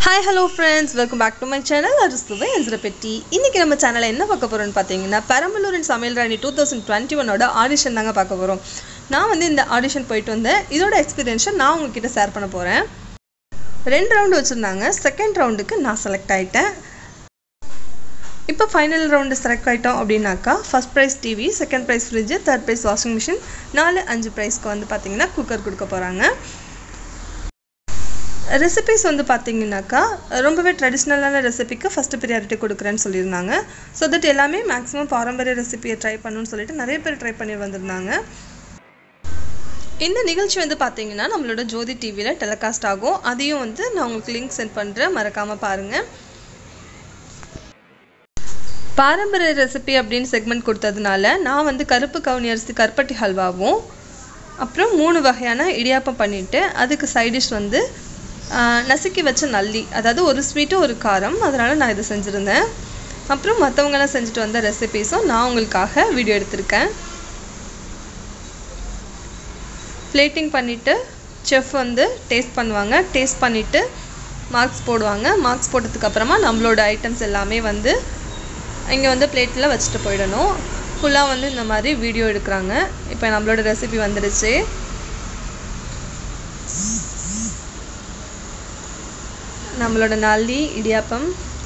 hi hello friends welcome back to my channel அரிசுவை எந்திரப்பெட்டி இன்றைக்கி நம்ம சேனலில் என்ன பார்க்க போகிறோம்னு பார்த்தீங்கன்னா பெரம்பலூரின் சமையல் ராணி டூ தௌசண்ட் டுவெண்ட்டி ஒனோட ஆடிஷன் தாங்க பார்க்க போகிறோம் நான் வந்து இந்த ஆடிஷன் போயிட்டு வந்தேன் இதோட எக்ஸ்பீரியன்ஸை நான் உங்ககிட்ட ஷேர் பண்ண போகிறேன் ரெண்டு ரவுண்டு வச்சுருந்தாங்க செகண்ட் ரவுண்டுக்கு நான் செலக்ட் ஆகிட்டேன் இப்போ ஃபைனல் ரவுண்டு செலக்ட் ஆகிட்டோம் அப்படின்னாக்கா first prize TV second prize fridge third prize washing machine நாலு அஞ்சு ப்ரைஸ்க்கு வந்து பார்த்தீங்கன்னா குக்கர் கொடுக்க போகிறாங்க ரெசிபிஸ் வந்து பார்த்தீங்கன்னாக்கா ரொம்பவே ட்ரெடிஷ்னலான ரெசிபிக்கு ஃபஸ்ட்டு ப்ரியாரிட்டி கொடுக்குறேன்னு சொல்லியிருந்தாங்க ஸோ தட் எல்லாமே மேக்ஸிமம் பாரம்பரிய ரெசிபியை ட்ரை பண்ணணும்னு சொல்லிட்டு நிறைய பேர் ட்ரை பண்ணி வந்திருந்தாங்க இந்த நிகழ்ச்சி வந்து பார்த்தீங்கன்னா நம்மளோட ஜோதி டிவியில் டெலிகாஸ்ட் ஆகும் அதையும் வந்து நான் உங்களுக்கு லிங்க் சென்ட் பண்ணுறேன் மறக்காமல் பாருங்கள் பாரம்பரிய ரெசிபி அப்படின்னு செக்மெண்ட் கொடுத்ததுனால நான் வந்து கருப்பு கவுனி அரிசி கருப்பட்டி ஹல்வாவும் அப்புறம் மூணு வகையான இடியாப்பம் பண்ணிவிட்டு அதுக்கு சைட் டிஷ் வந்து நசுக்கி வச்ச நல்லி அதாவது ஒரு ஸ்வீட்டு ஒரு காரம் அதனால் நான் இதை செஞ்சுருந்தேன் அப்புறம் மற்றவங்களாம் செஞ்சுட்டு வந்த ரெசிபீஸும் நான் உங்களுக்காக வீடியோ எடுத்திருக்கேன் பிளேட்டிங் பண்ணிவிட்டு செஃப் வந்து டேஸ்ட் பண்ணுவாங்க டேஸ்ட் பண்ணிவிட்டு மார்க்ஸ் போடுவாங்க மார்க்ஸ் போட்டதுக்கப்புறமா நம்மளோட ஐட்டம்ஸ் எல்லாமே வந்து இங்கே வந்து பிளேட்டில் வச்சுட்டு போயிடணும் ஃபுல்லாக வந்து இந்த மாதிரி வீடியோ எடுக்கிறாங்க இப்போ நம்மளோட ரெசிபி வந்துடுச்சு நம்மளோட நல்லி இடியாப்பம்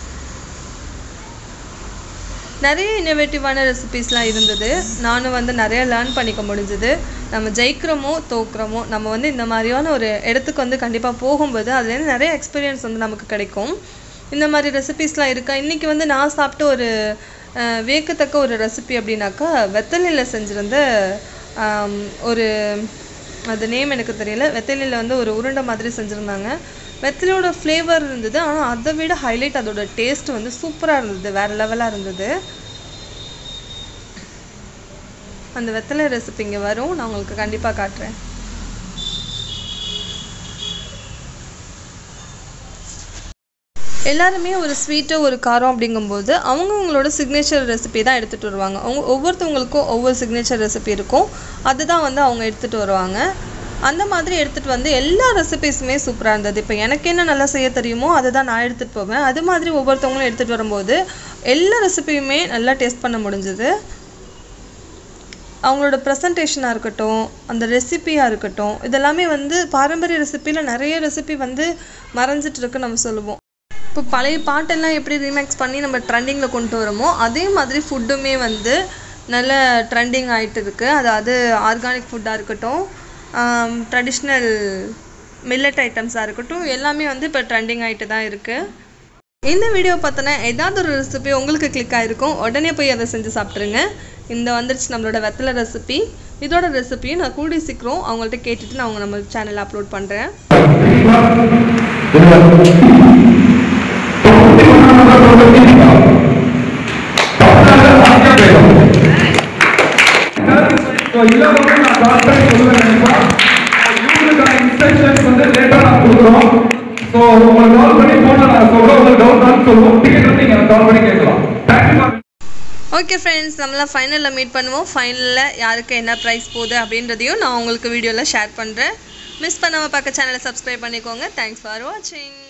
நிறைய இன்னோவேட்டிவான ரெசிபீஸ்லாம் இருந்தது நானும் வந்து நிறைய லேர்ன் பண்ணிக்க முடிஞ்சுது நம்ம ஜெயிக்கிறோமோ தோக்குறோமோ நம்ம வந்து இந்த மாதிரியான ஒரு இடத்துக்கு வந்து கண்டிப்பாக போகும்போது அதுலேருந்து நிறைய எக்ஸ்பீரியன்ஸ் வந்து நமக்கு கிடைக்கும் இந்த மாதிரி ரெசிபீஸ்லாம் இருக்கா இன்றைக்கி வந்து நான் சாப்பிட்ட ஒரு வியக்கத்தக்க ஒரு ரெசிபி அப்படின்னாக்கா வெத்தலையில் செஞ்சுருந்த ஒரு அது நேம் எனக்கு தெரியல வெத்தலையில் வந்து ஒரு உருண்டை மாதிரி செஞ்சுருந்தாங்க வெத்தலையோட ஃப்ளேவர் இருந்தது ஆனால் அதை விட ஹைலைட் அதோட டேஸ்ட் வந்து சூப்பராக இருந்தது வேறு லெவலாக இருந்தது அந்த வெத்தலை ரெசிபி இங்கே வரும் நான் உங்களுக்கு கண்டிப்பாக காட்டுறேன் எல்லாருமே ஒரு ஸ்வீட்டு ஒரு காரம் அப்படிங்கும்போது அவங்கவுங்களோட சிக்னேச்சர் ரெசிபி தான் எடுத்துகிட்டு வருவாங்க அவங்க ஒவ்வொருத்தவங்களுக்கும் ஒவ்வொரு சிக்னேச்சர் ரெசிபி இருக்கும் அதுதான் வந்து அவங்க எடுத்துகிட்டு வருவாங்க அந்த மாதிரி எடுத்துகிட்டு வந்து எல்லா ரெசிபிஸுமே சூப்பராக இருந்தது இப்போ எனக்கு என்ன நல்லா செய்ய தெரியுமோ அதை தான் நான் எடுத்துகிட்டு போவேன் அது மாதிரி ஒவ்வொருத்தவங்களும் எடுத்துகிட்டு வரும்போது எல்லா ரெசிபியுமே நல்லா டேஸ்ட் பண்ண முடிஞ்சுது அவங்களோட ப்ரெசன்டேஷனாக இருக்கட்டும் அந்த ரெசிபியாக இருக்கட்டும் இதெல்லாமே வந்து பாரம்பரிய ரெசிப்பியில் நிறைய ரெசிபி வந்து மறைஞ்சிட்டு இருக்கு நம்ம சொல்லுவோம் இப்போ பழைய பாட்டெல்லாம் எப்படி ரீமேக்ஸ் பண்ணி நம்ம ட்ரெண்டிங்கில் கொண்டு வரோமோ அதே மாதிரி ஃபுட்டுமே வந்து நல்ல ட்ரெண்டிங் ஆகிட்டு இருக்குது அதாவது ஆர்கானிக் ஃபுட்டாக இருக்கட்டும் ட்ரெடிஷ்னல் மில்லட் ஐட்டம்ஸாக இருக்கட்டும் எல்லாமே வந்து இப்போ ட்ரெண்டிங் ஆகிட்டு தான் இருக்குது இந்த வீடியோ பார்த்தோன்னா ஏதாவது ஒரு ரெசிபி உங்களுக்கு கிளிக் ஆகிருக்கும் உடனே போய் அதை செஞ்சு சாப்பிட்ருங்க இந்த வந்துருச்சு நம்மளோட வெத்தலை ரெசிபி இதோட ரெசிபியும் நான் கூடி சீக்கிரம் அவங்கள்ட்ட கேட்டுட்டு நான் அவங்க நம்ம சேனலில் அப்லோட் பண்ணுறேன் ஸோ இல்லாமல் நான் டாக்டர் சொல்ல நினைப்பேன் இவங்களுக்கான இன்ஸ்ட்ரக்ஷன்ஸ் வந்து லேட்டாக நான் கொடுக்குறோம் ஸோ உங்களுக்கு கால் பண்ணி போனால் நான் சொல்கிறேன் உங்களுக்கு டவுட் தான் சொல்லுவோம் டிக்கெட் வந்து நீங்கள் கால் பண்ணி கேட்கலாம் தேங்க்யூ ஓகே ஃப்ரெண்ட்ஸ் நம்மளாம் ஃபைனலில் மீட் பண்ணுவோம் ஃபைனலில் யாருக்கு என்ன ப்ரைஸ் போகுது அப்படின்றதையும் நான் உங்களுக்கு வீடியோவில் ஷேர் பண்ணுறேன் மிஸ் பண்ணாமல் பார்க்க சேனலை சப்ஸ்கிரைப் பண்ணிக்கோங்க தேங்க்ஸ் ஃபார் வாட்சிங்